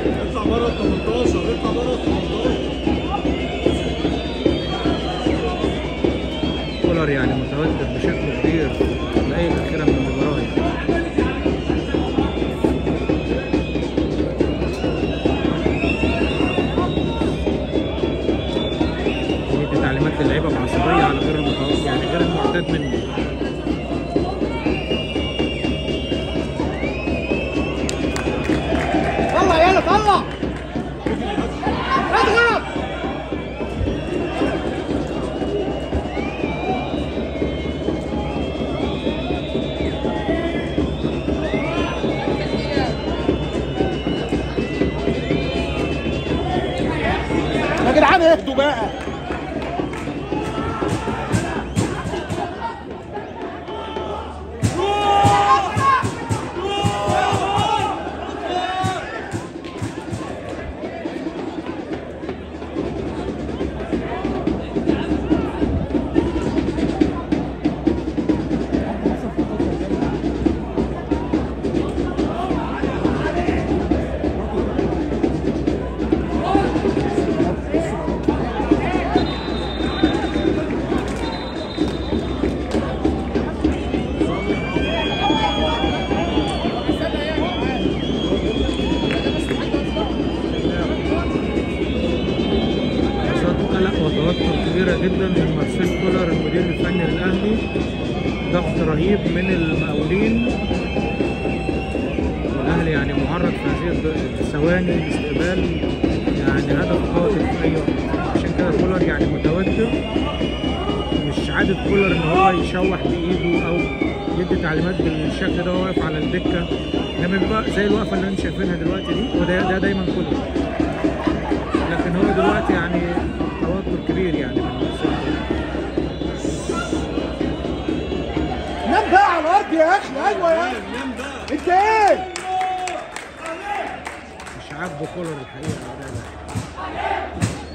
اطلع بره ال 18 اطلع بره ال 18 كولر يعني متوتر بشكل كبير في الدقايق الأخيرة من المباراة يعني. بيدي تعليمات للعيبة بعصبية على غير المتوقع يعني غير المعتاد منه طلع يلا طلع اضغط يا جدعان اهدوا بقى حصاد قلق وتوتر كبيرة جدا من مارسيل كولر المدير الفني للأهلي ضغط رهيب من المقاولين الأهلي يعني معرض في هذه الثواني لاستقبال يعني هدف قاتل في أي وقت عشان كده كولر يعني متوتر مش عادة كولر إن هو يشوح بإيده أو يدي تعليمات بالشكل ده وهو واقف على الدكة لما بيبقى زي الوقفة اللي انتم شايفينها دلوقتي دي وده ده دايما كولر لكن هو دلوقتي يعني توتر كبير يعني من مارسيل كولر. نام بقى على الارض يا اخي ايوه يا اخي نام بقى انت ايه مش عاجبه كولر الحقيقه الاداء ده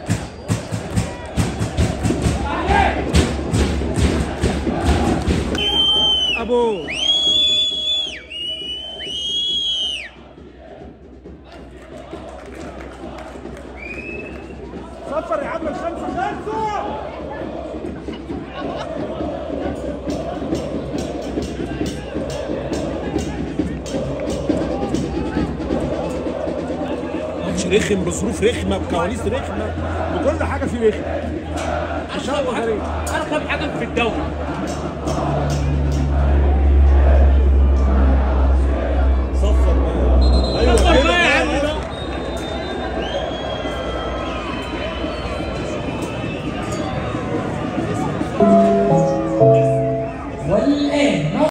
ابو صفر يا عم الخمسه خمسه ماتش رخم بظروف رخمه بكواليس رخمه بكل حاجه فيه رخمه شر غريب ارخم حاجه في الدوري صفر بقى ايوه صفر كده بقى يا عم. كده. يا